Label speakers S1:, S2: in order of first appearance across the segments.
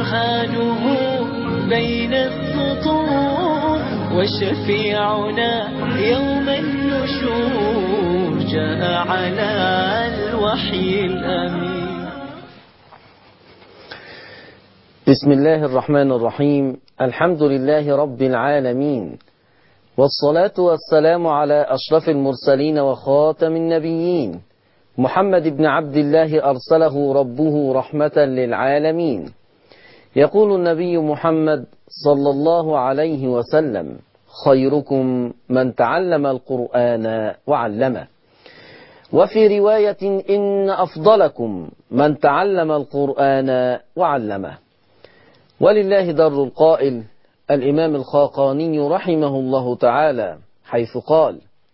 S1: برهانه بين السطور وشفيعنا يوم النشور جاء على الوحي الأمين
S2: بسم الله الرحمن الرحيم الحمد لله رب العالمين والصلاة والسلام على أشرف المرسلين وخاتم النبيين محمد بن عبد الله أرسله ربه رحمة للعالمين يقول النبي محمد صلى الله عليه وسلم خيركم من تعلم القرآن وعلمه وفي رواية إن أفضلكم من تعلم القرآن وعلمه ولله در القائل الإمام الخاقاني رحمه الله تعالى حيث قال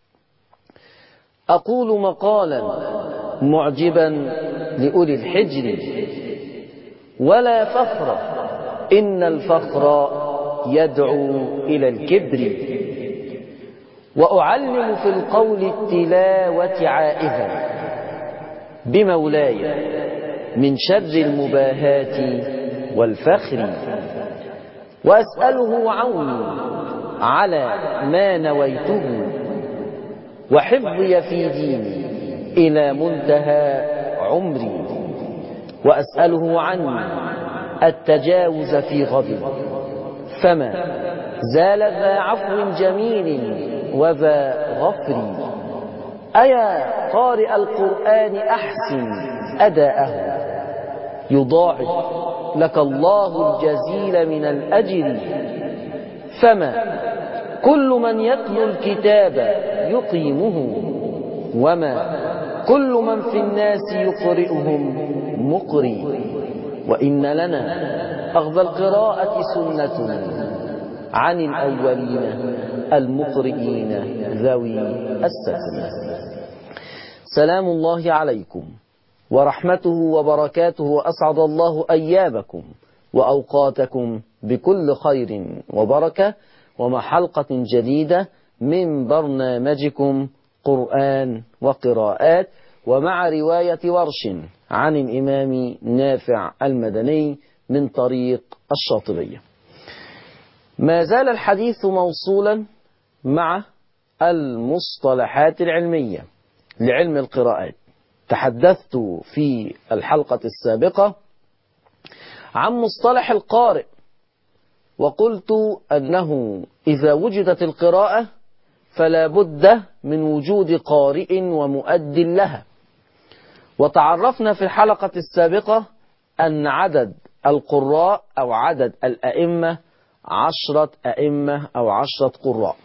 S2: أقول مقالا معجبا لأولي الحجر ولا فخر إن الفخر يدعو إلى الكبر وأعلم في القول التلاوة عائذا بمولاي من شر المباهات والفخر وأسأله عوني على ما نويته وحفظي في ديني إلى منتهى عمري وأسأله عني التجاوز في غضب فما زال ذا عفو جميل وذا غفر أيا قارئ القرآن أحسن أداءه يضاعف لك الله الجزيل من الأجر فما كل من يتلو الكتاب يقيمه وما كل من في الناس يقرئهم مقري وإن لنا أخذ القراءة سنة عن الأولين المقرئين ذوي الستر سلام الله عليكم ورحمته وبركاته وأسعد الله أيامكم وأوقاتكم بكل خير وبركة ومع حلقة جديدة من برنامجكم قرآن وقراءات ومع رواية ورش عن الإمام نافع المدني من طريق الشاطبية ما زال الحديث موصولا مع المصطلحات العلمية لعلم القراءات تحدثت في الحلقة السابقة عن مصطلح القارئ وقلت أنه إذا وجدت القراءة فلا بد من وجود قارئ ومؤد لها وتعرفنا في الحلقة السابقة أن عدد القراء أو عدد الأئمة عشرة أئمة أو عشرة قراء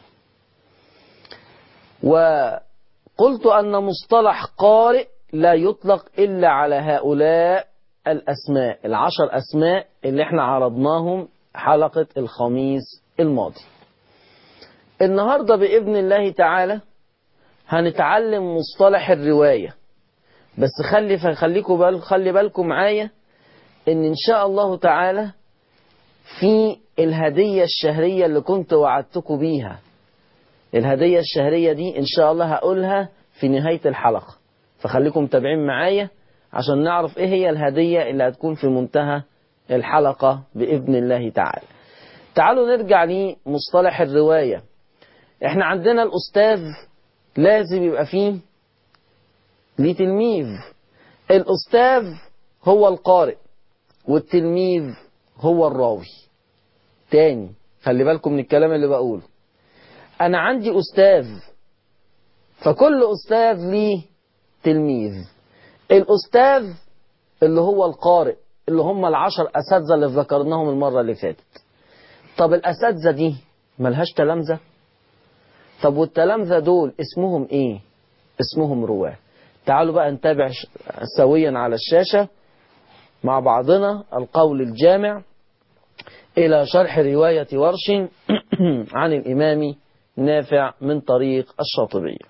S2: وقلت أن مصطلح قارئ لا يطلق إلا على هؤلاء الأسماء العشر أسماء اللي احنا عرضناهم حلقة الخميس الماضي النهاردة بإذن الله تعالى هنتعلم مصطلح الرواية بس خلي خليكم بال خلي بالكم معايا ان ان شاء الله تعالى في الهدية الشهرية اللي كنت وعدتكم بيها الهدية الشهرية دي ان شاء الله هقولها في نهاية الحلقة فخليكم متابعين معايا عشان نعرف ايه هي الهدية اللي هتكون في منتهى الحلقة بإذن الله تعالى تعالوا نرجع لمصطلح الرواية احنا عندنا الأستاذ لازم يبقى فيه ليه تلميذ الأستاذ هو القارئ والتلميذ هو الراوي تاني خلي بالكم من الكلام اللي بقوله أنا عندي أستاذ فكل أستاذ ليه تلميذ الأستاذ اللي هو القارئ اللي هم العشر أساتذة اللي ذكرناهم المرة اللي فاتت طب الأساتذة دي ملهاش تلامذة طب والتلامذة دول اسمهم ايه اسمهم رواه تعالوا بقى نتابع سويا على الشاشة مع بعضنا القول الجامع إلى شرح رواية ورش عن الإمام نافع من طريق الشاطبية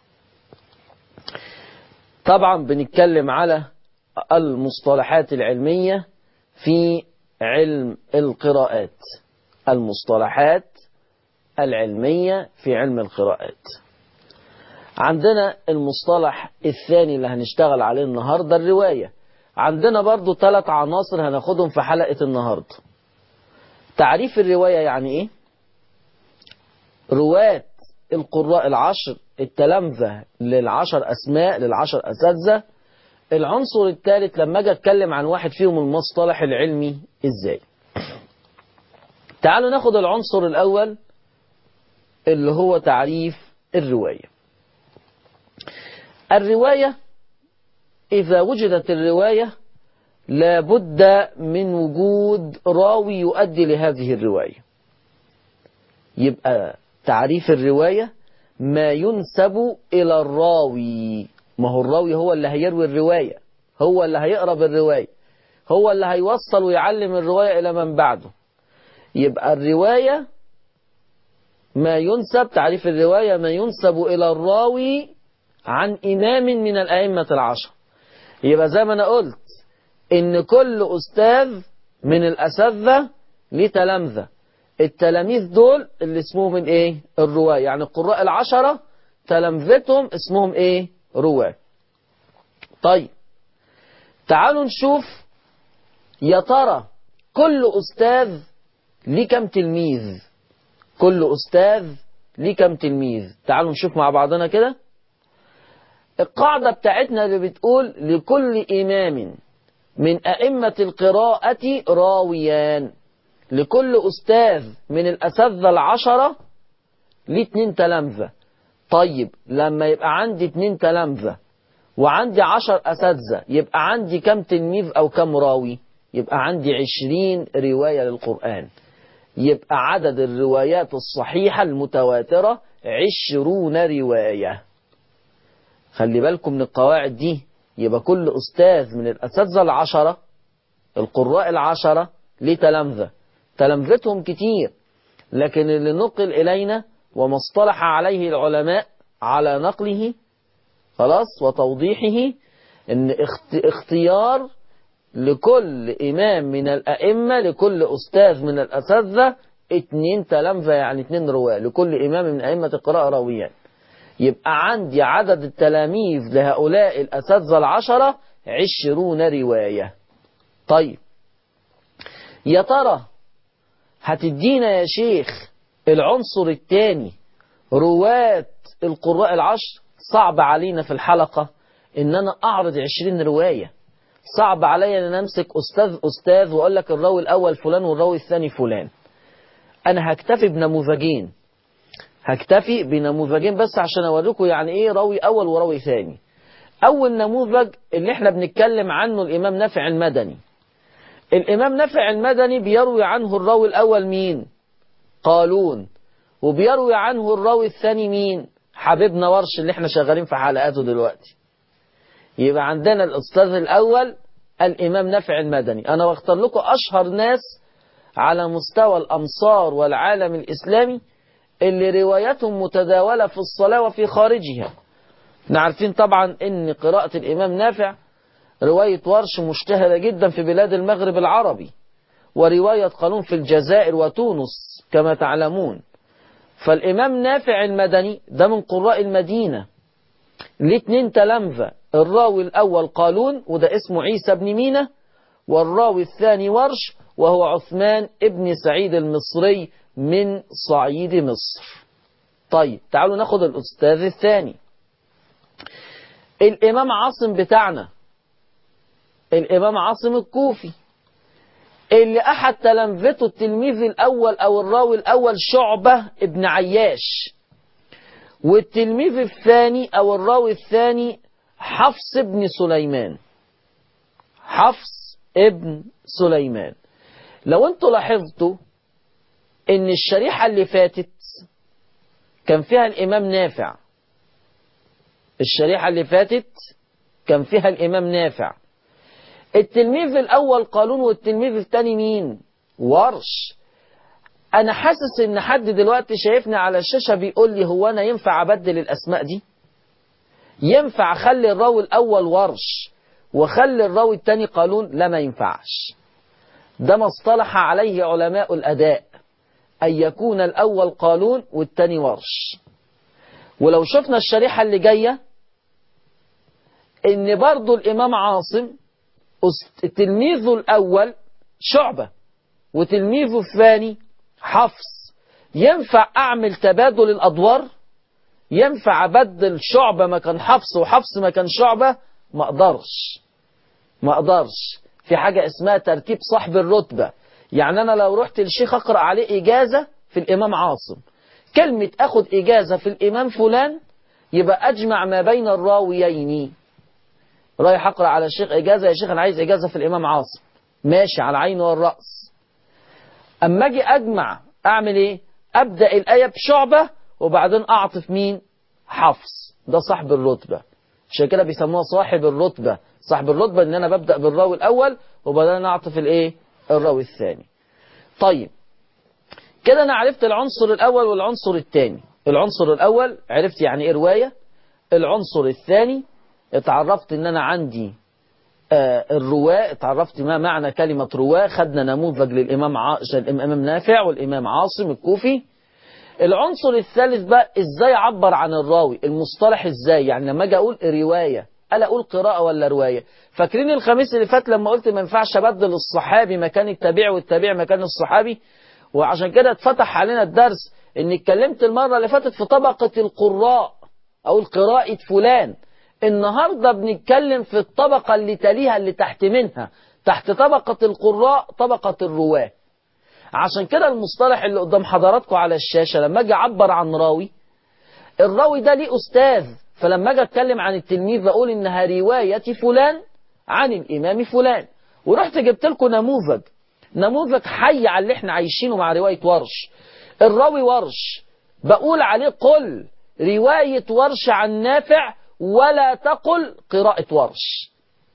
S2: طبعا بنتكلم على المصطلحات العلمية في علم القراءات المصطلحات العلمية في علم القراءات عندنا المصطلح الثاني اللي هنشتغل عليه النهاردة الرواية عندنا برضو ثلاث عناصر هناخدهم في حلقة النهاردة تعريف الرواية يعني ايه رواة القراء العشر التلامذة للعشر أسماء للعشر أساتذة العنصر الثالث لما اجي اتكلم عن واحد فيهم المصطلح العلمي ازاي تعالوا ناخد العنصر الأول اللي هو تعريف الرواية الرواية إذا وجدت الرواية لابد من وجود راوي يؤدي لهذه الرواية يبقى تعريف الرواية ما ينسب إلى الراوي ما هو الراوي هو اللي هيروي الرواية هو اللي هيقرأ الرواية هو اللي هيوصل ويعلم الرواية إلى من بعده يبقى الرواية ما ينسب تعريف الرواية ما ينسب إلى الراوي عن إمام من الأئمة العشر يبقى زي ما أنا قلت إن كل أستاذ من الأساتذة ليه تلامذة التلاميذ دول اللي اسمهم ايه الرواة يعني القراء العشرة تلامذتهم اسمهم ايه رواة طيب تعالوا نشوف يا ترى كل أستاذ ليه كم تلميذ كل أستاذ ليه كم تلميذ تعالوا نشوف مع بعضنا كده القاعدة بتاعتنا اللي بتقول لكل إمام من أئمة القراءة راويان لكل أستاذ من الأساتذة العشرة ليه اتنين تلامذة طيب لما يبقى عندي اتنين تلامذة وعندي عشر أساتذة يبقى عندي كم تلميذ أو كم راوي يبقى عندي عشرين رواية للقرآن يبقى عدد الروايات الصحيحة المتواترة عشرون رواية خلي بالكم من القواعد دي يبقى كل أستاذ من الأساتذة العشرة القراء العشرة ليه تلامذة تلامذتهم كتير لكن اللي نقل إلينا وما اصطلح عليه العلماء على نقله خلاص وتوضيحه ان اختيار لكل إمام من الأئمة لكل أستاذ من الأساتذة اتنين تلامذة يعني اتنين رواة لكل إمام من أئمة القراءة راويان يبقى عندي عدد التلاميذ لهؤلاء الأساتذة العشرة عشرون رواية طيب يا ترى هتدينا يا شيخ العنصر الثاني رواة القراء العشر صعب علينا في الحلقة ان انا اعرض عشرين رواية صعب عليا ان انا امسك استاذ استاذ واقول لك الراوي الاول فلان والراوي الثاني فلان انا هكتفي بنموذجين هكتفي بنموذجين بس عشان اوريكم يعني ايه راوي اول وراوي ثاني اول نموذج اللي احنا بنتكلم عنه الامام نافع المدني الامام نافع المدني بيروي عنه الراوي الاول مين قالون وبيروي عنه الراوي الثاني مين حبيبنا ورش اللي احنا شغالين في حلقاته دلوقتي يبقى عندنا الاستاذ الاول الامام نافع المدني انا بختار لكم اشهر ناس على مستوى الامصار والعالم الاسلامي اللي رواياتهم متداولة في الصلاة وفي خارجها احنا عارفين طبعا ان قراءة الامام نافع رواية ورش مشتهرة جدا في بلاد المغرب العربي ورواية قانون في الجزائر وتونس كما تعلمون فالإمام نافع المدني ده من قراء المدينة ليه اتنين تلامذة الراوي الأول قالون وده اسمه عيسى بن مينة والراوي الثاني ورش وهو عثمان ابن سعيد المصري من صعيد مصر طيب تعالوا ناخد الأستاذ الثاني الإمام عاصم بتاعنا الإمام عاصم الكوفي اللي أحد تلامذته التلميذ الأول أو الراوي الأول شعبة ابن عياش والتلميذ الثاني أو الراوي الثاني حفص ابن سليمان حفص ابن سليمان لو انتوا لاحظتوا ان الشريحة اللي فاتت كان فيها الإمام نافع الشريحة اللي فاتت كان فيها الإمام نافع التلميذ الأول قالون والتلميذ الثاني مين ورش أنا حاسس إن حد دلوقتي شايفني على الشاشة بيقول لي هو أنا ينفع أبدل الأسماء دي ينفع أخلي الراوي الأول ورش وخلي الراوي الثاني قالون لا ما ينفعش ده ما اصطلح عليه علماء الأداء أن يكون الأول قالون والثاني ورش ولو شفنا الشريحة اللي جاية إن برضو الإمام عاصم تلميذه الأول شعبة وتلميذه الثاني حفص ينفع أعمل تبادل الأدوار ينفع أبدل شعبة مكان حفص وحفص مكان شعبة ما أقدرش ما أقدرش في حاجة اسمها ترتيب صاحب الرتبة يعني أنا لو رحت للشيخ أقرأ عليه إجازة في الإمام عاصم كلمة أخد إجازة في الإمام فلان يبقى أجمع ما بين الراويين رايح أقرأ على الشيخ إجازة يا شيخ أنا عايز إجازة في الإمام عاصم ماشي على عيني والرأس أما أجي أجمع أعمل إيه أبدأ الآية بشعبة وبعدين أعطف مين حفص ده صاحب الرتبة عشان كده بيسموها صاحب الرتبة صاحب الرتبة ان انا ببدأ بالراوي الاول وبعدين اعطف الايه الراوي الثاني طيب كده انا عرفت العنصر الاول والعنصر الثاني العنصر الاول عرفت يعني ايه رواية العنصر الثاني اتعرفت ان انا عندي آه الرواة اتعرفت ما معنى كلمة رواة خدنا نموذج للإمام ع... الإمام نافع والإمام عاصم الكوفي العنصر الثالث بقى ازاي اعبر عن الراوي المصطلح ازاي يعني لما اجي اقول روايه الا اقول قراءه ولا روايه فاكرين الخميس اللي فات لما قلت ما ينفعش ابدل الصحابي مكان التابع والتابع مكان الصحابي وعشان كده اتفتح علينا الدرس ان اتكلمت المره اللي فاتت في طبقه القراء او قراءه فلان النهارده بنتكلم في الطبقه اللي تليها اللي تحت منها تحت طبقه القراء طبقه الرواه عشان كده المصطلح اللي قدام حضراتكم على الشاشة لما اجي اعبر عن راوي الراوي ده ليه استاذ فلما اجي اتكلم عن التلميذ بقول انها رواية فلان عن الامام فلان ورحت جبت لكم نموذج نموذج حي على اللي احنا عايشينه مع رواية ورش الراوي ورش بقول عليه قل رواية ورش عن نافع ولا تقل قراءة ورش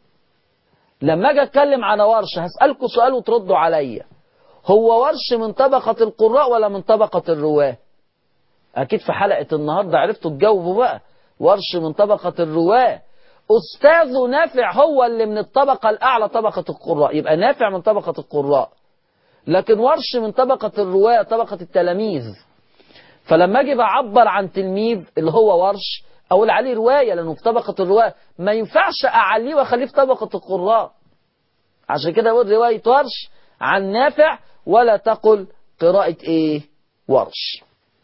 S2: لما اجي اتكلم عن ورش هسألكم سؤال وتردوا عليا هو ورش من طبقة القراء ولا من طبقة الرواة أكيد في حلقة النهاردة عرفتوا تجاوبوا بقى ورش من طبقة الرواة أستاذ نافع هو اللي من الطبقة الأعلى طبقة القراء يبقى نافع من طبقة القراء لكن ورش من طبقة الرواة طبقة التلاميذ فلما أجي بعبر عن تلميذ اللي هو ورش أقول عليه رواية لأنه في طبقة الرواة ما ينفعش أعليه وأخليه في طبقة القراء عشان كده أقول رواية ورش عن نافع ولا تقل قراءة ايه ورش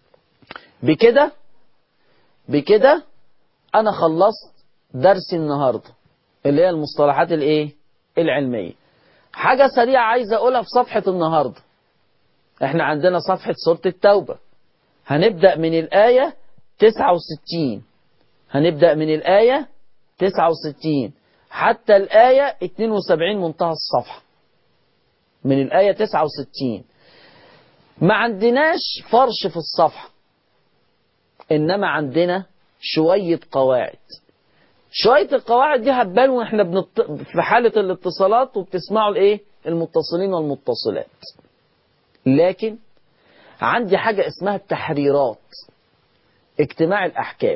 S2: بكده بكده انا خلصت درس النهاردة اللي هي المصطلحات الايه العلمية حاجة سريعة عايز اقولها في صفحة النهاردة احنا عندنا صفحة سورة التوبة هنبدأ من الآية 69 هنبدأ من الآية 69 حتى الآية 72 منتهى الصفحة من الآية 69 ما عندناش فرش في الصفحة إنما عندنا شوية قواعد شوية القواعد دي هتبان واحنا بنط... في حالة الاتصالات وبتسمعوا الايه المتصلين والمتصلات لكن عندي حاجة اسمها التحريرات اجتماع الأحكام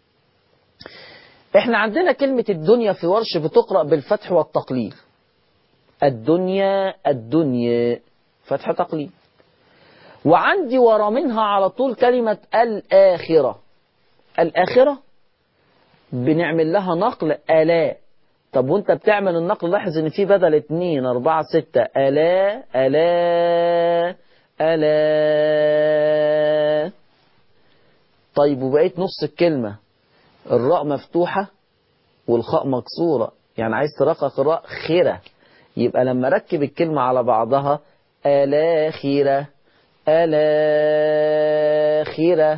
S2: احنا عندنا كلمة الدنيا في ورش بتقرأ بالفتح والتقليل الدنيا الدنيا فتح تقليد وعندي ورا منها على طول كلمة الآخرة الآخرة بنعمل لها نقل ألا طب وانت بتعمل النقل لاحظ ان في بدل اتنين اربعة ستة ألا ألا ألا طيب وبقيت نص الكلمة الراء مفتوحة والخاء مكسورة يعني عايز ترقق الراء خيرة يبقى لما ركب الكلمة على بعضها الآخرة الآخرة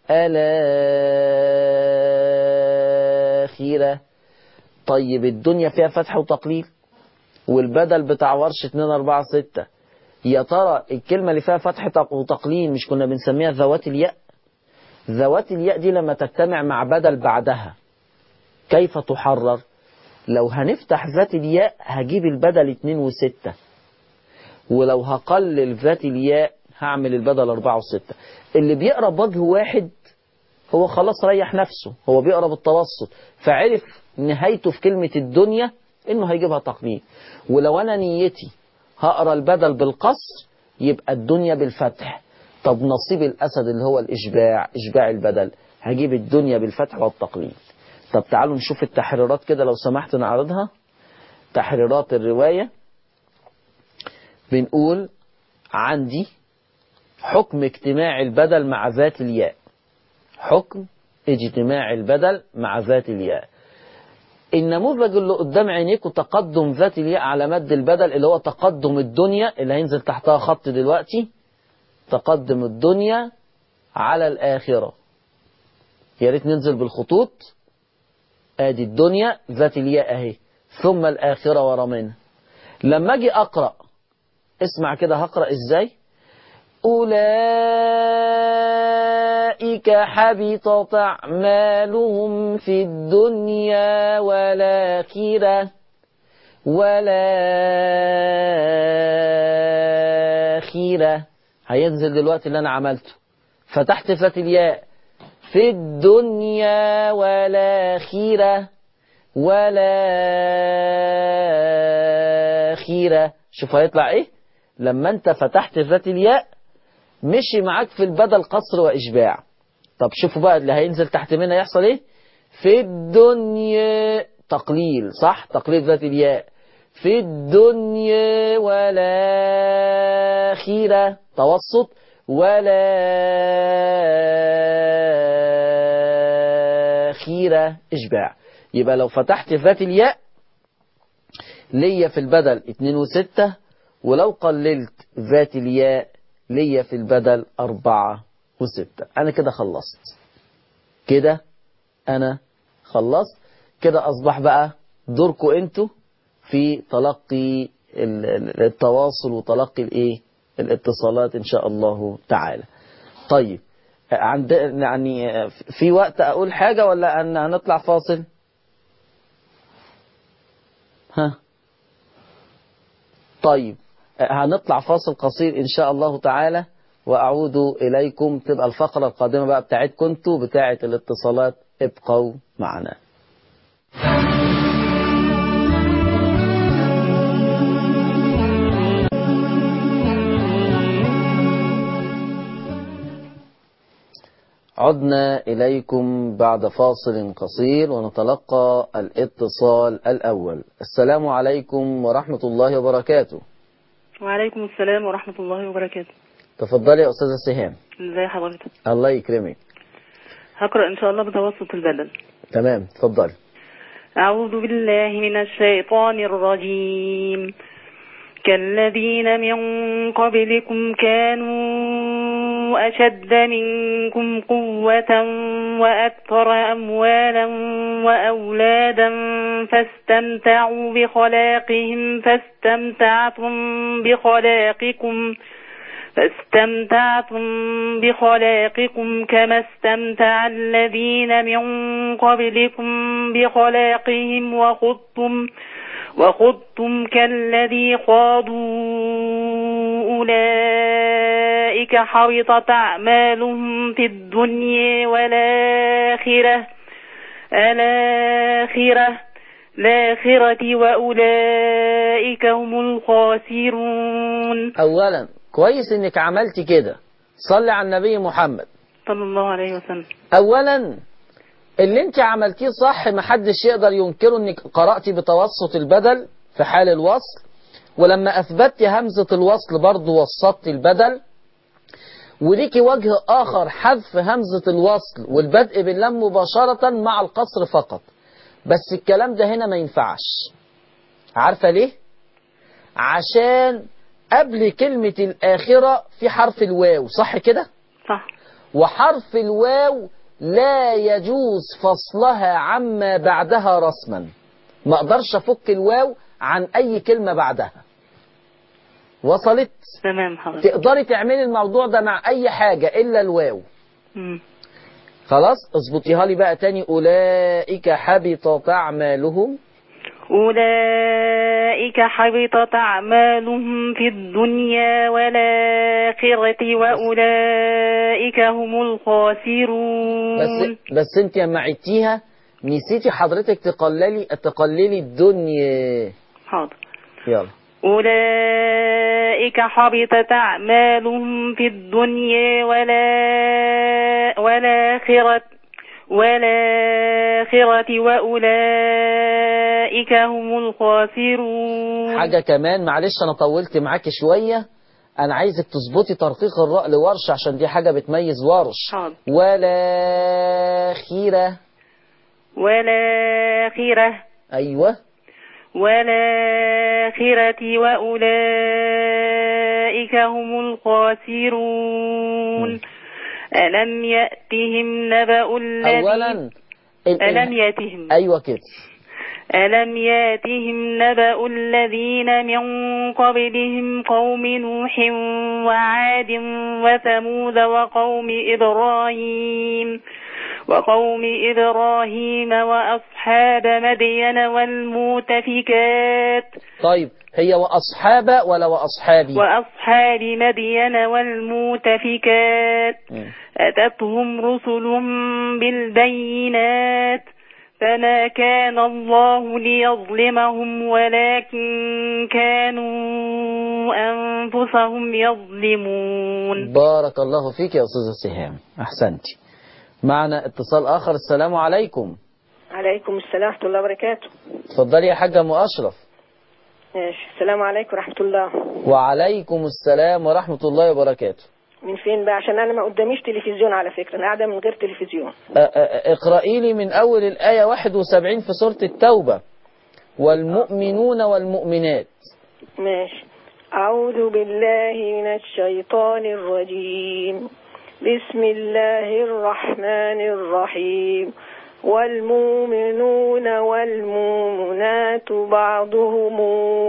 S2: الآخرة طيب الدنيا فيها فتح وتقليل والبدل بتاع ورش 2 4 6 يا ترى الكلمة اللي فيها فتح وتقليل مش كنا بنسميها ذوات الياء ذوات الياء دي لما تجتمع مع بدل بعدها كيف تحرر لو هنفتح ذات الياء هجيب البدل 2 و6 ولو هقلل ذات الياء هعمل البدل 4 و6 اللي بيقرا بوجه واحد هو خلاص ريح نفسه هو بيقرا بالتوسط فعرف نهايته في كلمة الدنيا انه هيجيبها تقليل ولو انا نيتي هقرا البدل بالقصر يبقى الدنيا بالفتح طب نصيب الاسد اللي هو الاشباع اشباع البدل هجيب الدنيا بالفتح والتقليل طب تعالوا نشوف التحريرات كده لو سمحت نعرضها تحريرات الرواية بنقول عندي حكم اجتماع البدل مع ذات الياء حكم اجتماع البدل مع ذات الياء النموذج اللي قدام عينيكوا تقدم ذات الياء على مد البدل اللي هو تقدم الدنيا اللي هينزل تحتها خط دلوقتي تقدم الدنيا على الآخرة يا ريت ننزل بالخطوط ادي الدنيا ذات الياء اهي ثم الآخرة ورا منها لما اجي اقرأ اسمع كده هقرأ ازاي أولئك حبطت أعمالهم في الدنيا والآخرة والآخرة هينزل دلوقتي اللي أنا عملته فتحت فات الياء في الدنيا والآخرة والآخرة شوف هيطلع ايه لما انت فتحت ذات الياء مشي معاك في البدل قصر وإشباع طب شوفوا بقى اللي هينزل تحت منها يحصل ايه في الدنيا تقليل صح تقليل ذات الياء في الدنيا والآخرة توسط والآخرة إشباع يبقى لو فتحت ذات الياء ليا في البدل 2 و6 ولو قللت ذات الياء ليا في البدل أربعة وستة أنا كده خلصت كده أنا خلصت كده أصبح بقى دوركم أنتوا في تلقي التواصل وتلقي الإيه الاتصالات إن شاء الله تعالى طيب عند يعني في وقت أقول حاجة ولا أن هنطلع فاصل ها طيب هنطلع فاصل قصير إن شاء الله تعالى وأعود إليكم تبقى الفقرة القادمة بقى بتاعتكم انتوا بتاعت الاتصالات ابقوا معنا عدنا إليكم بعد فاصل قصير ونتلقى الاتصال الأول السلام عليكم ورحمة الله وبركاته
S3: وعليكم السلام ورحمة الله وبركاته
S2: تفضلي يا أستاذة سهام
S3: ازي حضرتك
S2: الله يكرمك
S3: هقرأ إن شاء الله بتوسط البدن
S2: تمام تفضلي
S3: أعوذ بالله من الشيطان الرجيم كالذين من قبلكم كانوا أشد منكم قوة وأكثر أموالا وأولادا فاستمتعوا بخلاقهم فاستمتعتم بخلاقكم فاستمتعتم بخلاقكم كما استمتع الذين من قبلكم بخلاقهم وخضتم وخضتم كالذي خاضوا أولئك حبطت أعمالهم في الدنيا والآخرة الآخرة الآخرة وأولئك هم الخاسرون
S2: أولا كويس إنك عملتي كده صلي على النبي محمد
S3: صلى الله عليه وسلم
S2: أولا اللي انت عملتيه صح محدش يقدر ينكره انك قرأتي بتوسط البدل في حال الوصل ولما اثبتت همزة الوصل برضو وسطت البدل وليكي وجه اخر حذف همزة الوصل والبدء باللام مباشرة مع القصر فقط بس الكلام ده هنا ما ينفعش عارفة ليه عشان قبل كلمة الآخرة في حرف الواو صح كده
S3: صح
S2: وحرف الواو لا يجوز فصلها عما بعدها رسما ما اقدرش افك الواو عن اي كلمة بعدها وصلت
S3: تمام حضرتك
S2: تقدري تعملي الموضوع ده مع اي حاجة الا الواو
S3: مم.
S2: خلاص اظبطيها لي بقى تاني اولئك حبطت اعمالهم
S3: أولئك حبطت أعمالهم في الدنيا والآخرة وأولئك هم الخاسرون
S2: بس بس انت لما عدتيها نسيتي حضرتك تقللي تقللي الدنيا
S3: حاضر
S2: يلا
S3: أولئك حبطت أعمالهم في الدنيا ولا والآخرة والآخرة وأولئك هم الخاسرون
S2: حاجة كمان معلش أنا طولت معاك شوية انا عايزك تظبطي ترقيق الراء لورش عشان دي حاجة بتميز ورش
S3: حاضر
S2: ولا خيرة
S3: والآخرة
S2: ايوه
S3: والآخرة وأولئك هم الخاسرون ألم يأتهم نبأ الذين
S2: اولا ال- ال-
S3: ألم يأتهم
S2: ايوه كده
S3: ألم ياتهم نبأ الذين من قبلهم قوم نوح وعاد وثمود وقوم إبراهيم وقوم إبراهيم وأصحاب مدين والمؤتفكات
S2: طيب هي واصحاب ولا واصحابي
S3: وأصحاب مدين والمؤتفكات
S2: مم.
S3: أتتهم رسل بالبينات فما كان الله ليظلمهم ولكن كانوا أنفسهم يظلمون
S2: بارك الله فيك يا استاذة سهام احسنتي معنا اتصال اخر السلام عليكم
S4: عليكم السلام ورحمة الله وبركاته
S2: اتفضلي يا حاجة ام اشرف
S4: ماشي السلام عليكم ورحمة الله
S2: وعليكم السلام ورحمة الله وبركاته
S4: من فين بقى عشان أنا ما قداميش تلفزيون على فكرة أنا قاعدة من غير تلفزيون
S2: أ- أ- اقرأي لي من أول الآية 71 في سورة التوبة والمؤمنون والمؤمنات
S4: ماشي أعوذ بالله من الشيطان الرجيم بسم الله الرحمن الرحيم والمؤمنون والمؤمنات بعضهم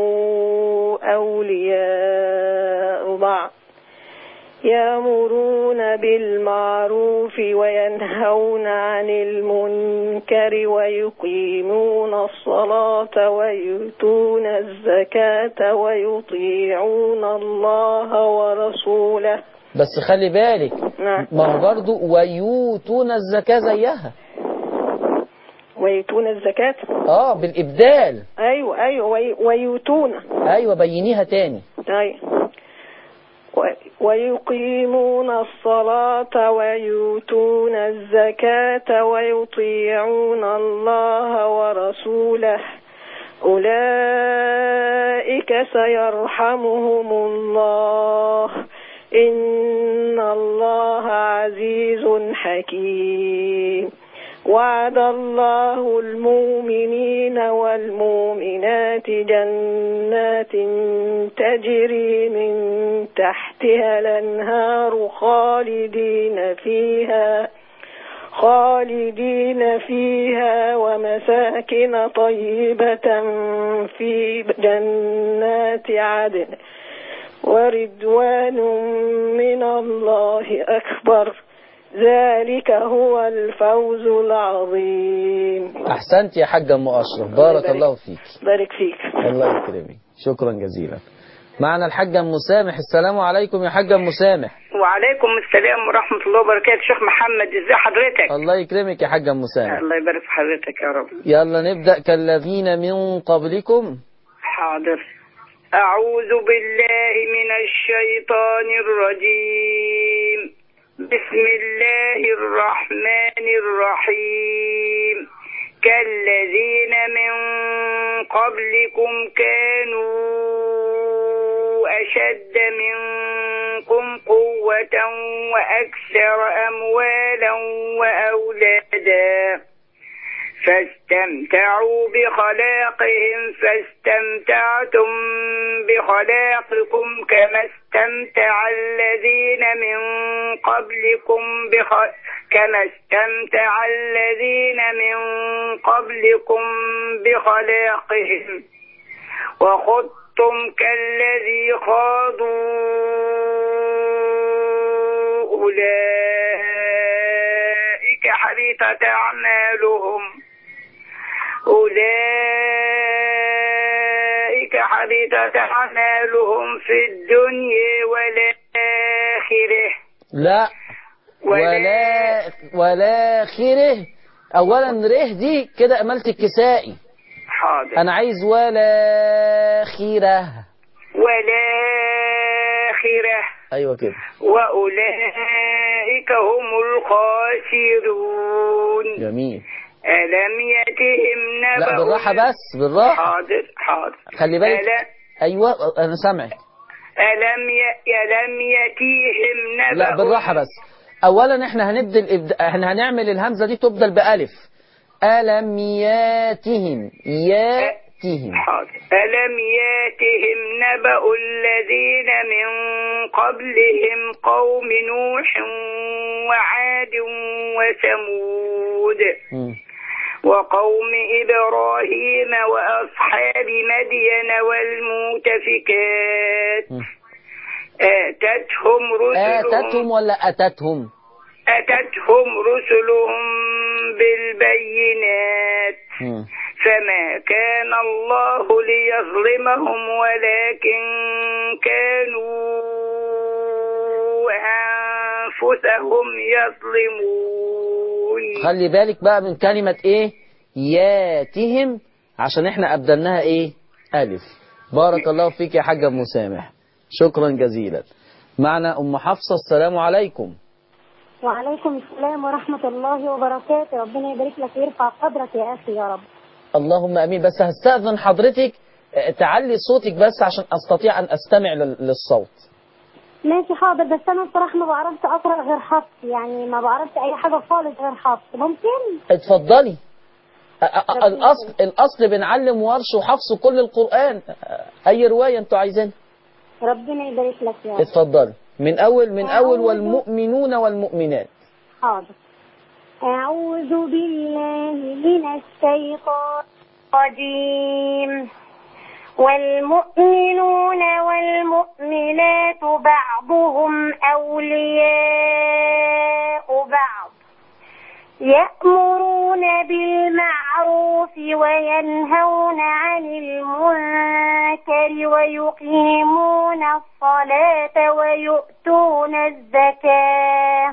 S4: أولياء بعض يأمرون بالمعروف وينهون عن المنكر ويقيمون الصلاة ويؤتون الزكاة ويطيعون الله ورسوله
S2: بس خلي بالك
S4: نعم
S2: ما هو برضه ويؤتون الزكاة زيها
S4: ويؤتون الزكاة
S2: اه بالإبدال
S4: أيوة أيوة وي- ويؤتون
S2: أيوة بينيها تاني
S4: أيوة و- ويقيمون الصلاة ويؤتون الزكاة ويطيعون الله ورسوله أولئك سيرحمهم الله إن الله عزيز حكيم وعد الله المؤمنين والمؤمنات جنات تجري من تحتها الأنهار خالدين فيها خالدين فيها ومساكن طيبة في جنات عدن ورضوان من الله أكبر ذلك هو الفوز العظيم
S2: أحسنت يا حاجة أم أشرف بارك
S4: يبارك.
S2: الله فيك
S4: بارك فيك
S2: الله يكرمك شكرا جزيلا معنا الحاجة أم مسامح السلام عليكم يا حاجة أم مسامح
S5: وعليكم السلام ورحمة الله وبركاته شيخ محمد ازي حضرتك
S2: الله يكرمك يا حاجة أم مسامح
S5: الله يبارك في حضرتك يا رب
S2: يلا نبدأ كالذين من قبلكم
S5: حاضر أعوذ بالله من الشيطان الرجيم بسم الله الرحمن الرحيم كالذين من قبلكم كانوا أشد منكم قوة وأكثر أموالا وأولادا فاستمتعوا بخلاقهم فاستمتعتم بخلاقكم كما استمتع الذين من قبلكم بخ... كما استمتع الذين من قبلكم بخلاقهم وخضتم كالذي خاضوا أولئك حبطت أعمالهم أولئك حبطت أعمالهم في الدنيا والآخرة
S2: لا ولا ولا خيره اولا ره دي كده امالة الكسائي
S5: حاضر
S2: انا عايز ولا خيره
S5: والآخرة
S2: ايوه كده
S5: وأولئك هم الخاسرون
S2: جميل
S5: ألم يتهم نبأ
S2: لا بالراحة بس بالراحة
S5: حاضر حاضر
S2: خلي بالك
S5: ألا
S2: ايوه انا سامعك
S5: ألم ي... ألم يتيهم نبأ
S2: لا بالراحة بس أولا احنا هنبدل إبد... احنا هنعمل الهمزة دي تبدل بألف ألم ياتهم ياتهم
S5: حاضر. ألم ياتهم نبأ الذين من قبلهم قوم نوح وعاد وثمود
S2: مم.
S5: وقوم إبراهيم وأصحاب مدين والمؤتفكات
S2: مم.
S5: آتتهم رسلهم
S2: آتتهم ولا أتتهم
S5: أتتهم رسلهم بالبينات
S2: مم.
S5: فما كان الله ليظلمهم ولكن كانوا أنفسهم يظلمون
S2: خلي بالك بقى من كلمة ايه ياتهم عشان احنا أبدلناها ايه ألف بارك الله فيك يا حاجة مسامح شكرا جزيلا معنا أم حفصة السلام عليكم
S6: وعليكم السلام ورحمة الله وبركاته ربنا يبارك لك ويرفع قدرك يا أخي يا رب
S2: اللهم امين بس هستأذن حضرتك آه، تعلي صوتك بس عشان استطيع ان استمع لل- للصوت
S6: ماشي حاضر بس أنا بصراحة ما بعرفش أقرأ غير حفص يعني ما بعرفش أي حاجة خالص غير حفص ممكن
S2: اتفضلي آه، آه، الاصل الاصل بنعلم ورش وحفظ كل القران آه، اي روايه انتوا عايزينها
S6: ربنا يبارك لك يا رب
S2: اتفضلي من اول من اول
S6: أعوذ-
S2: والمؤمنون والمؤمنات
S6: حاضر أعوذ بالله من الشيطان الرجيم والمؤمنون والمؤمنات بعضهم أولياء بعض يأمرون بالمعروف وينهون عن المنكر ويقيمون الصلاة ويؤتون الزكاة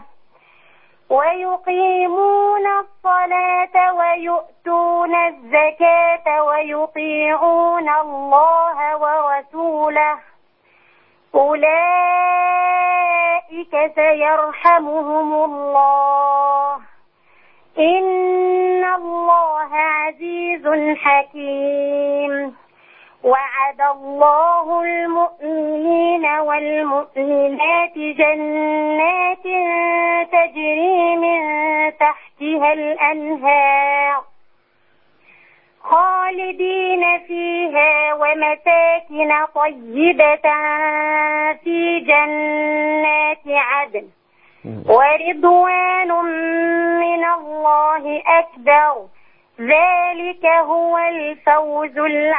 S6: ويقيمون الصلاة ويؤتون الزكاة ويطيعون الله ورسوله أولئك سيرحمهم الله إن الله عزيز حكيم وعد الله المؤمنين والمؤمنات جنات تجري من تحتها الأنهار خالدين فيها ومساكن طيبة في جنات عدن ورضوان من الله أكبر ذلك هو الفوز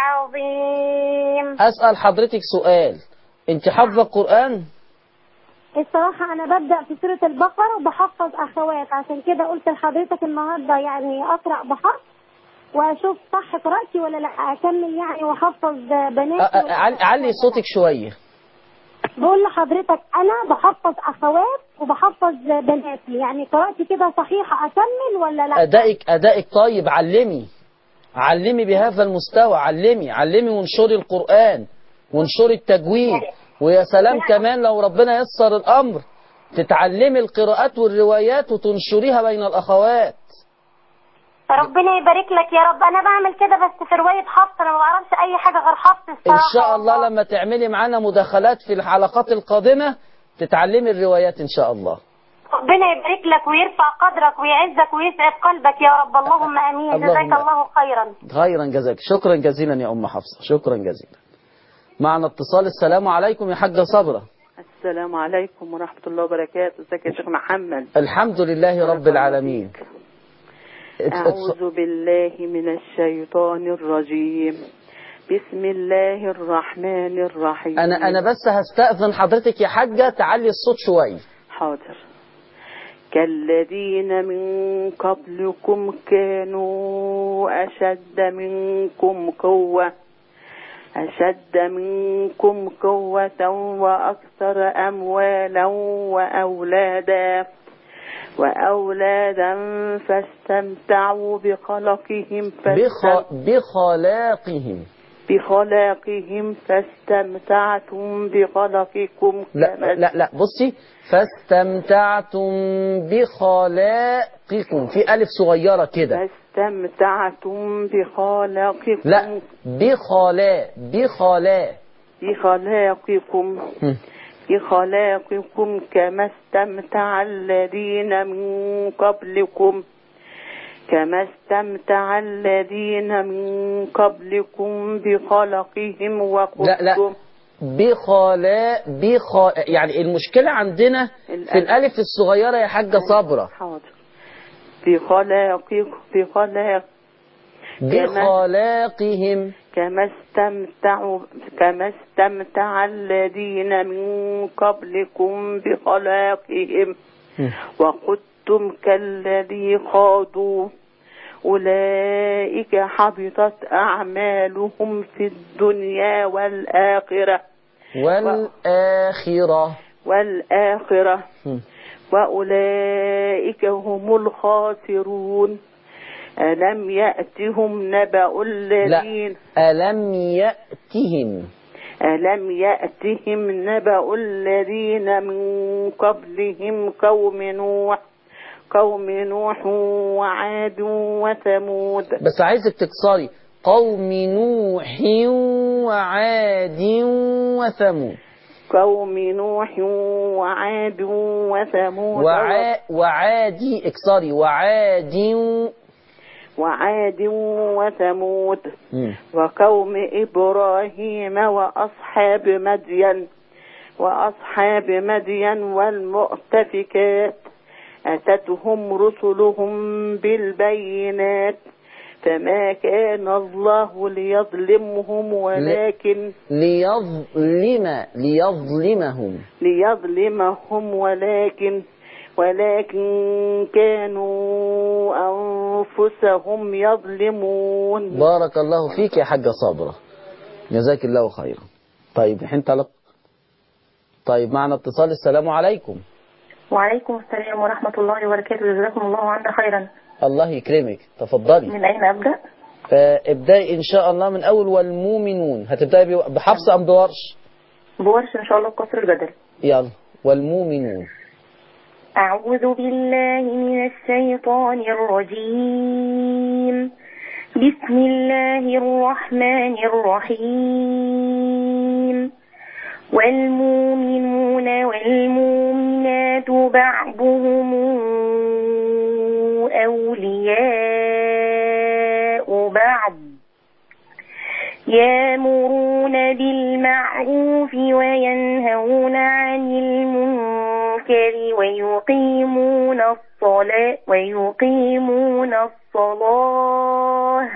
S6: العظيم
S2: اسال حضرتك سؤال انت حافظه القران
S6: الصراحة أنا ببدأ في سورة البقرة وبحفظ أخوات عشان كده قلت لحضرتك النهاردة يعني أقرأ بحفظ وأشوف صح قراءتي ولا لا أكمل يعني وأحفظ
S2: آه،
S6: بناتي
S2: آه، عل- علي صوتك شويه
S6: بقول لحضرتك أنا بحفظ أخوات وبحفظ بناتي يعني قراءتي كده صحيحة أكمل ولا لا
S2: ادائك ادائك طيب علمي علمي بهذا المستوى علمي علمي وانشري القرآن وانشري التجويد ويا سلام كمان لو ربنا يسر الأمر تتعلمي القراءات والروايات وتنشريها بين الأخوات
S6: ربنا يبارك لك يا رب أنا بعمل كده بس في رواية حفص أنا ما بعرفش أي حاجة غير حفص
S2: إن
S6: الصراحة
S2: شاء الله لما تعملي معانا مداخلات في الحلقات القادمة تتعلمي الروايات إن شاء الله
S6: ربنا يبارك لك ويرفع قدرك ويعزك ويسعد قلبك يا رب اللهم امين
S2: اللهم
S6: جزاك
S2: آمين.
S6: الله خيرا
S2: خيرا جزاك شكرا جزيلا يا أم حفصة شكرا جزيلا معنا اتصال السلام عليكم يا حاجة صبرة
S7: السلام عليكم ورحمة الله وبركاته ازيك يا شيخ محمد
S2: الحمد لله رب العالمين
S7: أعوذ بالله من الشيطان الرجيم بسم الله الرحمن الرحيم
S2: انا انا بس هستأذن حضرتك يا حاجة تعلي الصوت شوية
S7: حاضر كالذين من قبلكم كانوا أشد منكم قوة أشد منكم قوة وأكثر أموالا وأولادا وأولادا فاستمتعوا بخلقهم
S2: بخ...
S7: فاستم...
S2: بخلاقهم
S7: بخلاقهم فاستمتعتم بخلقكم
S2: لا
S7: كما
S2: لا لا بصي فاستمتعتم بخلاقكم في ألف صغيرة كده
S7: فاستمتعتم بخلاقكم
S2: لا بخلاء بخلاء
S7: في خلاقكم
S2: هم.
S7: في خلاقكم كما استمتع الذين من قبلكم كما استمتع الذين من قبلكم بخلقهم
S2: لا لا
S7: وخذتم
S2: بخلاء بخ يعني المشكلة عندنا في
S7: الألف.
S2: الألف الصغيرة يا حاجة صبرة
S7: حاضر بخلاقكم بخلاق
S2: بخلاقهم
S7: كما استمتعوا كما استمتع الذين من قبلكم بخلاقهم
S2: هم.
S7: وخذتم كالذي خاضوا أولئك حبطت أعمالهم في الدنيا والآخرة
S2: والآخرة
S7: والآخرة
S2: هم.
S7: وأولئك هم الخاسرون ألم يأتهم نبأ الذين
S2: لا ألم يأتهم
S7: ألم يأتهم نبأ الذين من قبلهم قوم نوح قوم نوح وعاد وثمود
S2: بس عايزك تكسري قوم نوح وعاد وثمود
S7: قوم نوح وعاد وثمود
S2: وعا وعادي اكسري وعاد
S7: وعاد وثمود
S2: مم.
S7: وقوم إبراهيم وأصحاب مدين وأصحاب مدين والمؤتفكات أتتهم رسلهم بالبينات فما كان الله ليظلمهم ولكن
S2: ليظلم ليظلمهم
S7: ليظلمهم ولكن ولكن كانوا أنفسهم يظلمون
S2: بارك الله فيك يا حاجة صابرة جزاك الله خيرا طيب الحين طلب طيب معنا اتصال السلام عليكم
S8: وعليكم السلام ورحمة الله وبركاته جزاكم الله عنا خيرا
S2: الله يكرمك تفضلي
S8: من أين أبدأ؟
S2: آه، ابدأي إن شاء الله من أول والمؤمنون هتبدأي بو- بحفص أم بورش
S8: بورش إن شاء الله بقصر الجدل
S2: يلا والمؤمنون
S8: أعوذ بالله من الشيطان الرجيم بسم الله الرحمن الرحيم والمؤمنون والمؤمنات بعضهم أولياء بعض يامرون بالمعروف وينهون عن المنكر ويقيمون الصلاة ويقيمون الصلاة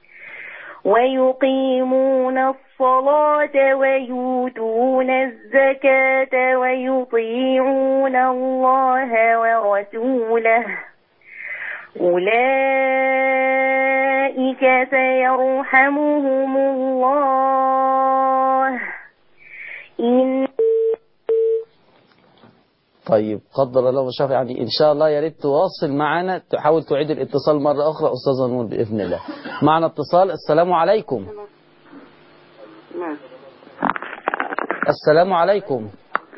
S8: ويقيمون الصلاة ويؤتون الزكاة ويطيعون الله ورسوله أولئك سيرحمهم الله إن
S2: طيب قدر الله ما شاء يعني إن شاء الله يا ريت تواصل معنا تحاول تعيد الاتصال مرة أخرى أستاذة نور بإذن الله معنا اتصال السلام عليكم السلام عليكم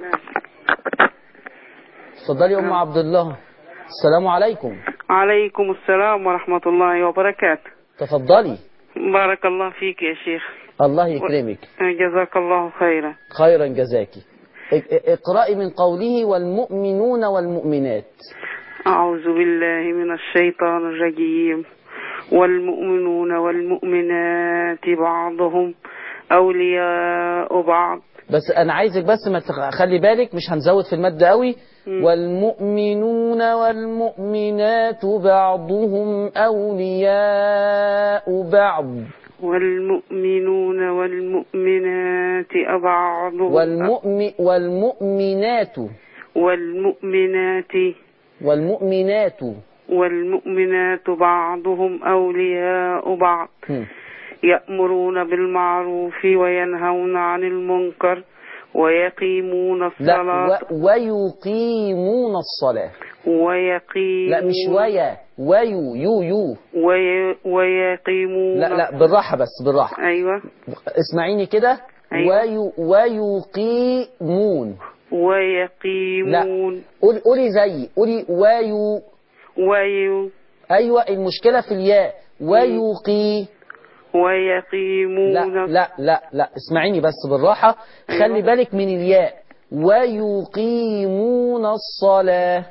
S2: اتفضلي يا أم عبد الله السلام عليكم
S5: عليكم السلام ورحمة الله وبركاته
S2: تفضلي
S5: بارك الله فيك يا شيخ
S2: الله يكرمك
S5: جزاك الله خيرا
S2: خيرا جزاك اق- اقرأي من قوله والمؤمنون والمؤمنات
S5: أعوذ بالله من الشيطان الرجيم والمؤمنون والمؤمنات بعضهم أولياء بعض
S2: بس انا عايزك بس ما تخلي بالك مش هنزود في المادة قوي والمؤمنون والمؤمنات بعضهم أولياء بعض
S5: والمؤمنون والمؤمنات بعضهم
S2: والمؤمن والمؤمنات
S5: والمؤمنات
S2: والمؤمنات
S5: والمؤمنات بعضهم أولياء بعض
S2: هم.
S5: يأمرون بالمعروف وينهون عن المنكر ويقيمون
S2: لا
S5: الصلاة
S2: و ويقيمون الصلاة
S5: ويقيمون
S2: لا مش ويا ويو يو يو
S5: وي ويقيمون
S2: لا لا بالراحة بس بالراحة
S5: أيوة
S2: اسمعيني كده
S5: أيوة.
S2: ويو ويقيمون
S5: ويقيمون
S2: قولي قولي زي قولي ويو
S5: وي
S2: ايوه المشكلة في الياء ويقي
S7: ويقيمون
S2: لا لا لا لا اسمعيني بس بالراحة خلي بالك من الياء ويقيمون الصلاة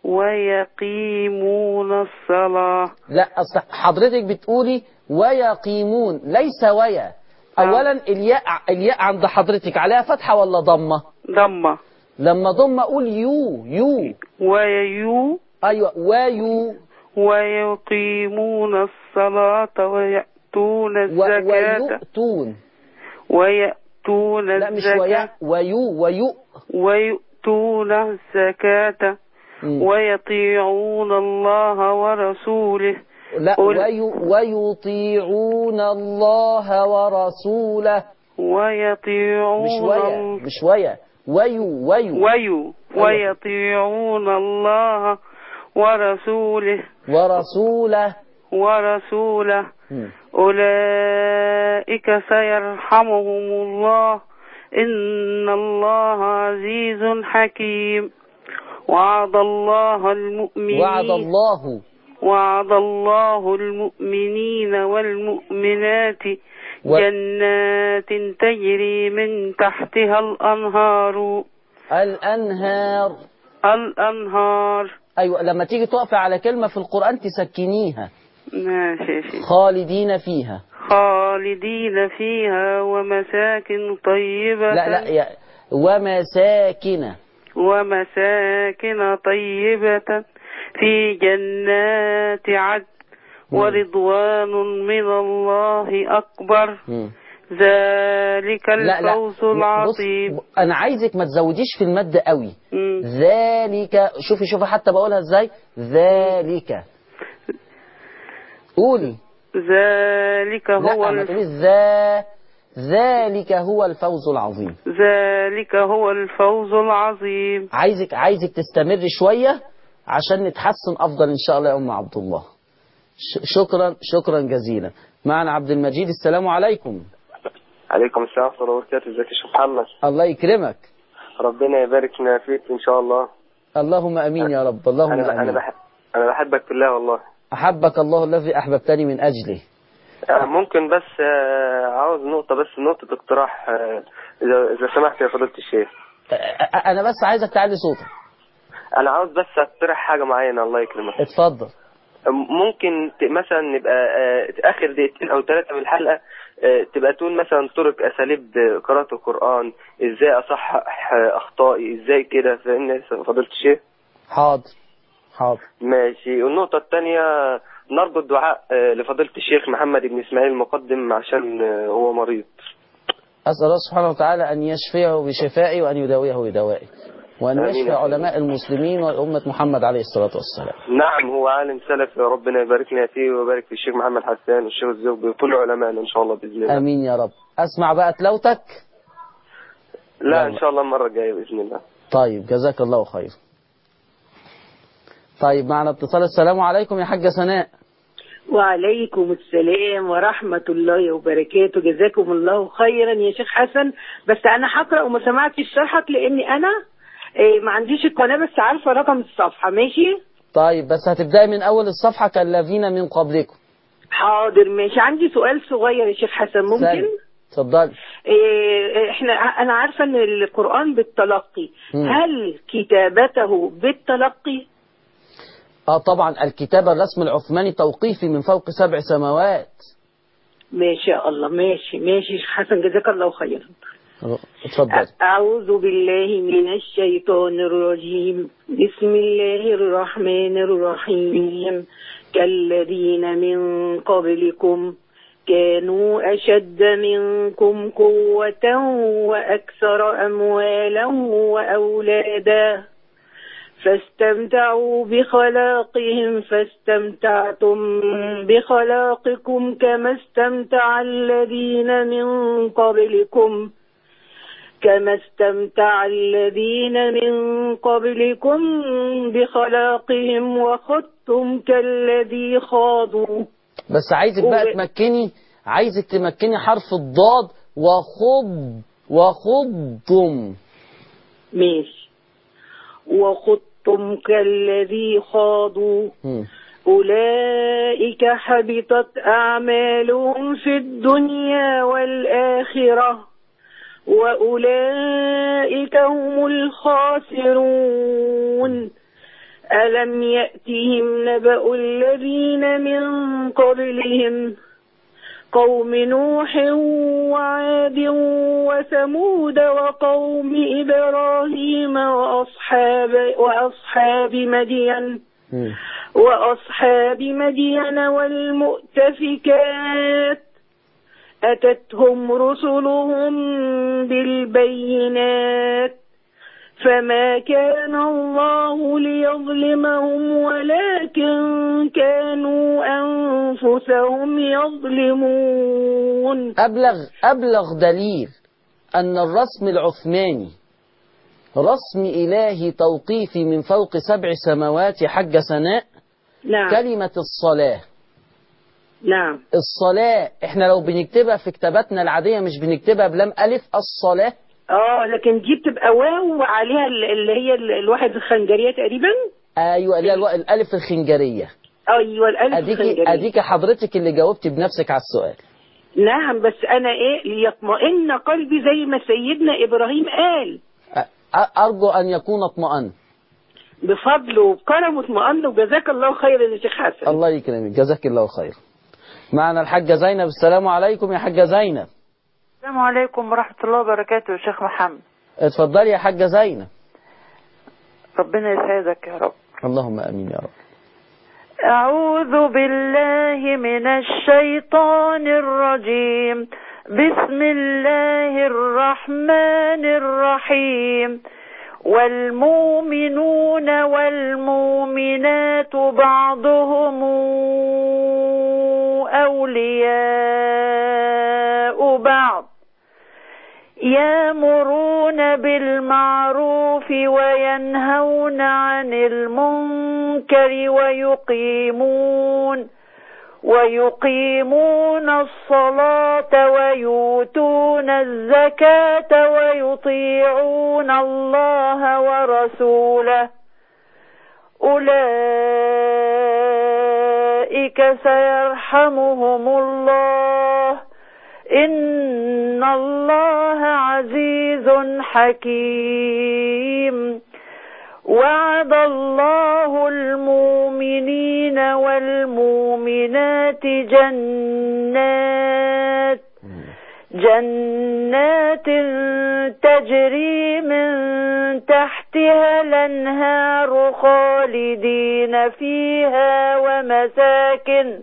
S7: ويقيمون الصلاة
S2: لا أصل حضرتك بتقولي ويقيمون ليس ويا أولا الياء الياء عند حضرتك عليها فتحة ولا ضمة
S7: ضمة
S2: لما ضم أقول يو يو
S7: ويو
S2: أيوة ويو
S7: ويقيمون الصلاة ويأتون
S2: و-
S7: الزكاة
S2: ويؤتون
S7: ويأتون
S2: لا مش ويا
S7: الزكاة
S2: ويو ويو
S7: ويؤتون الزكاة
S2: مم.
S7: ويطيعون الله ورسوله
S2: لا
S7: قل-
S2: ويو ويطيعون الله ورسوله
S7: ويطيعون
S2: مش ويا
S7: ال-
S2: مش ويا ويو ويو
S7: ويو ويطيعون الله ورسوله
S2: ورسوله
S7: ورسوله
S2: مم.
S7: أولئك سيرحمهم الله إن الله عزيز حكيم وعد الله المؤمنين
S2: وعد الله
S7: وعد الله المؤمنين والمؤمنات
S2: و-
S7: جنات تجري من تحتها الأنهار
S2: الأنهار
S7: الأنهار
S2: أيوة لما تيجي تقف على كلمة في القرآن تسكنيها
S7: ماشي يا شيخ.
S2: خالدين فيها
S7: خالدين فيها ومساكن طيبة
S2: لا لا يا ومساكن
S7: ومساكن طيبة في جنات عدن ورضوان من الله أكبر
S2: مم.
S7: ذلك
S2: لا لا
S7: الفوز
S2: بص
S7: العظيم
S2: أنا عايزك ما تزوديش في المد قوي
S7: مم.
S2: ذلك شوفي شوفي حتى بقولها ازاي ذلك قولي
S7: ذلك هو
S2: لا ما
S7: الف...
S2: تقولي ذا ذلك هو الفوز العظيم
S7: ذلك هو الفوز العظيم
S2: عايزك عايزك تستمر شوية عشان نتحسن أفضل إن شاء الله يا أم عبد الله ش- شكرا شكرا جزيلا معنا عبد المجيد السلام عليكم
S9: عليكم السلام ورحمة الله وبركاته ازيك يا شيخ محمد
S2: الله يكرمك
S9: ربنا يبارك لنا فيك ان شاء الله
S2: اللهم أمين يا رب اللهم
S9: انا ب- انا
S2: أمين
S9: بحب انا بحبك في الله والله
S2: أحبك الله الذي أحببتني من أجله
S9: آه، ممكن بس آه، عاوز نقطة بس نقطة اقتراح آه، اذا اذا سمحت يا فضيلة الشيخ
S2: أ- أ- أنا بس عايزك تعلي صوتك
S9: انا عاوز بس اقترح حاجة معينة الله يكرمك
S2: اتفضل
S9: ممكن ت- مثلا نبقى آه، اخر دقيقتين او ثلاثة من الحلقة آه، تبقى تقول مثلا طرق اساليب قراءة القرآن ازاي اصحح آه، اخطائي ازاي كده فاهمني يا فضيلة الشيخ
S2: حاضر حاضر
S9: ماشي والنقطة الثانية نرجو الدعاء آه، لفضيلة الشيخ محمد بن إسماعيل المقدم عشان آه، هو مريض
S2: أسأل الله سبحانه وتعالى أن يشفيه بشفائه وأن يداويه بدوائه وأن
S9: آمين.
S2: يشفي علماء المسلمين وأمة محمد عليه الصلاة والسلام
S9: نعم هو عالم سلف يا ربنا يبارك لنا فيه ويبارك في الشيخ محمد حسان والشيخ الزوبي وكل علمائنا إن شاء الله بإذن الله
S2: آمين يا رب أسمع بقى تلاوتك
S9: لا إن شاء الله المرة الجاية بإذن الله
S2: طيب جزاك الله خير طيب معنا اتصال السلام عليكم يا حاجة سناء
S10: وعليكم السلام ورحمة الله وبركاته جزاكم الله خيرا يا شيخ حسن بس أنا هقرأ وما سمعتش شرحك لأني أنا إيه، ما عنديش القناة بس عارفة رقم الصفحة ماشي
S2: طيب بس هتبدأي من أول الصفحة كالذين من قبلكم
S10: حاضر ماشي عندي سؤال صغير يا شيخ حسن ممكن
S2: سلام. اتفضلي
S10: إيه، احنا انا عارفه ان القران بالتلقي
S2: مم.
S10: هل كتابته بالتلقي
S2: اه طبعا الكتاب الرسم العثماني توقيفي من فوق سبع سماوات
S10: ما شاء الله ماشي ماشي يا شيخ حسن جزاك الله خيرا
S2: اتفضل
S10: أعوذ بالله من الشيطان الرجيم بسم الله الرحمن الرحيم كالذين من قبلكم كانوا أشد منكم قوة وأكثر أموالا وأولادا فاستمتعوا بخلاقهم فاستمتعتم بخلاقكم كما استمتع الذين من قبلكم كما استمتع الذين من قبلكم بخلاقهم وخضتم كالذي خاضوا
S2: بس عايزك بقى
S10: وب-
S2: تمكني عايزك تمكني حرف الضاد وخض وخضتم
S10: ماشي وخضتم كالذي خاضوا
S2: مم.
S10: أولئك حبطت أعمالهم في الدنيا والآخرة وأولئك هم الخاسرون ألم يأتهم نبأ الذين من قبلهم قوم نوح وعاد وثمود وقوم إبراهيم وأصحاب, وأصحاب مدين وأصحاب مدين والمؤتفكات أتتهم رسلهم بالبينات فما كان الله ليظلمهم ولكن كانوا أنفسهم يظلمون
S2: أبلغ أبلغ دليل أن الرسم العثماني رسم إلهي توقيفي من فوق سبع سماوات حج سناء
S10: نعم
S2: كلمة الصلاة
S10: نعم
S2: الصلاة احنا لو بنكتبها في كتاباتنا العادية مش بنكتبها بلام ألف الصلاة
S10: اه لكن دي بتبقى واو وعليها ال- اللي هي ال- الواحد الخنجرية تقريبا
S2: أيوة اللي هي الو- الألف الخنجرية
S10: ايوه الالف
S2: أديكي,
S10: الخنجرية
S2: أديكي حضرتك اللي جاوبتي بنفسك على السؤال
S10: نعم بس انا ايه ليطمئن قلبي زي ما سيدنا ابراهيم قال
S2: أ- أ- أرجو أن يكون اطمأن
S10: بفضله وبكرمه اطمئن وجزاك الله خيرا يا شيخ حسن
S2: الله يكرمك جزاك الله خير معنا الحاجة زينب السلام عليكم يا حاجة زينب
S7: السلام عليكم ورحمة الله وبركاته يا شيخ محمد
S2: اتفضلي يا حاجة زينب
S7: ربنا يسعدك يا رب
S2: اللهم امين يا رب
S7: أعوذ بالله من الشيطان الرجيم بسم الله الرحمن الرحيم والمؤمنون والمؤمنات بعضهم أولياء بعض يامرون بالمعروف وينهون عن المنكر ويقيمون ويقيمون الصلاة ويؤتون الزكاة ويطيعون الله ورسوله أولئك سيرحمهم الله إن الله عزيز حكيم وعد الله المؤمنين والمؤمنات جنات جنات تجري من تحتها الانهار خالدين فيها ومساكن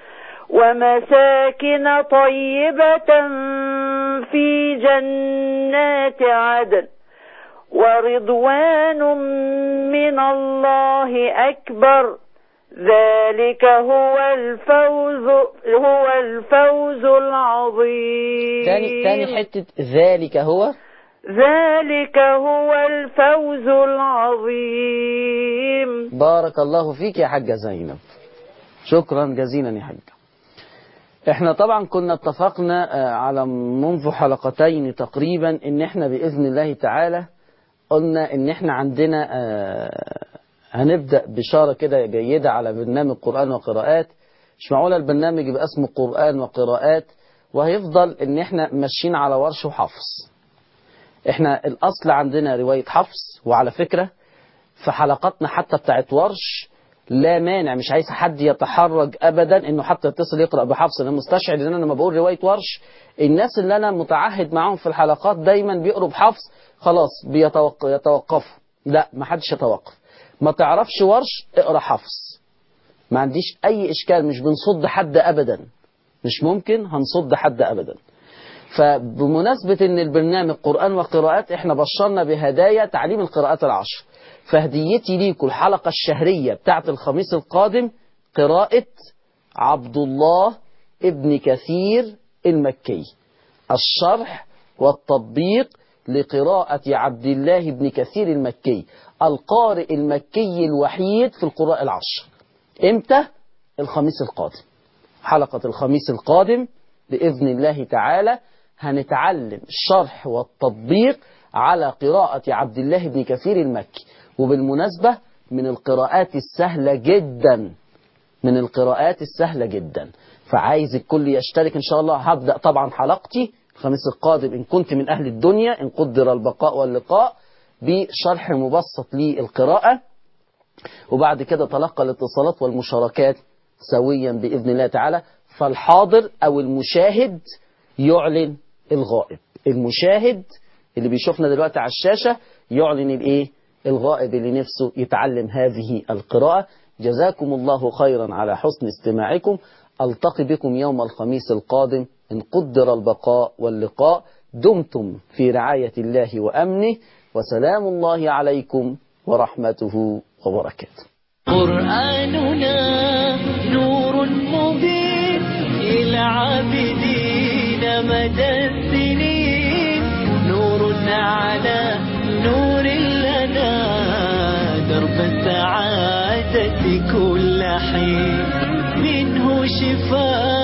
S7: ومساكن طيبة في جنات عدن ورضوان من الله أكبر ذلك هو الفوز هو الفوز العظيم
S2: تاني تاني حتة ذلك هو
S7: ذلك هو الفوز العظيم
S2: بارك الله فيك يا حاجة زينب شكرا جزيلا يا حاجة احنا طبعا كنا اتفقنا آه، على منذ حلقتين تقريبا ان احنا بإذن الله تعالى قلنا ان احنا عندنا آه، هنبدأ بشارة كده جيدة على برنامج قرآن وقراءات مش معقولة البرنامج يبقى اسمه قرآن وقراءات وهيفضل ان احنا ماشيين على ورش وحفظ احنا الاصل عندنا رواية حفص وعلى فكرة في حلقاتنا حتى بتاعت ورش لا مانع مش عايز حد يتحرج ابدا انه حتى يتصل يقرا بحفص انا مستشعر ان انا لما بقول روايه ورش الناس اللي انا متعهد معاهم في الحلقات دايما بيقروا بحفص خلاص بيتوق... يتوقفوا لا ما حدش يتوقف ما تعرفش ورش اقرا حفص ما عنديش اي اشكال مش بنصد حد ابدا مش ممكن هنصد حد ابدا فبمناسبة ان البرنامج قرآن وقراءات احنا بشرنا بهدايا تعليم القراءات العشر فهديتي ليكم الحلقة الشهرية بتاعت الخميس القادم قراءة عبد الله ابن كثير المكي الشرح والتطبيق لقراءة عبد الله بن كثير المكي القارئ المكي الوحيد في القراء العشر امتى؟ الخميس القادم حلقة الخميس القادم بإذن الله تعالى هنتعلم الشرح والتطبيق على قراءة عبد الله بن كثير المكي وبالمناسبة من القراءات السهلة جدا من القراءات السهلة جدا فعايز الكل يشترك إن شاء الله هبدأ طبعا حلقتي الخميس القادم إن كنت من أهل الدنيا إن قدر البقاء واللقاء بشرح مبسط للقراءة وبعد كده تلقى الاتصالات والمشاركات سويا بإذن الله تعالى فالحاضر أو المشاهد يعلن الغائب المشاهد اللي بيشوفنا دلوقتي على الشاشة يعلن الإيه الغائب اللي نفسه يتعلم هذه القراءة جزاكم الله خيرا على حسن استماعكم ألتقي بكم يوم الخميس القادم إن قدر البقاء واللقاء دمتم في رعاية الله وأمنه وسلام الله عليكم ورحمته وبركاته
S1: قرآننا نور مبين إلى عابدين مدى السنين نور على نور لنا درب السعادة كل حين منه شفاء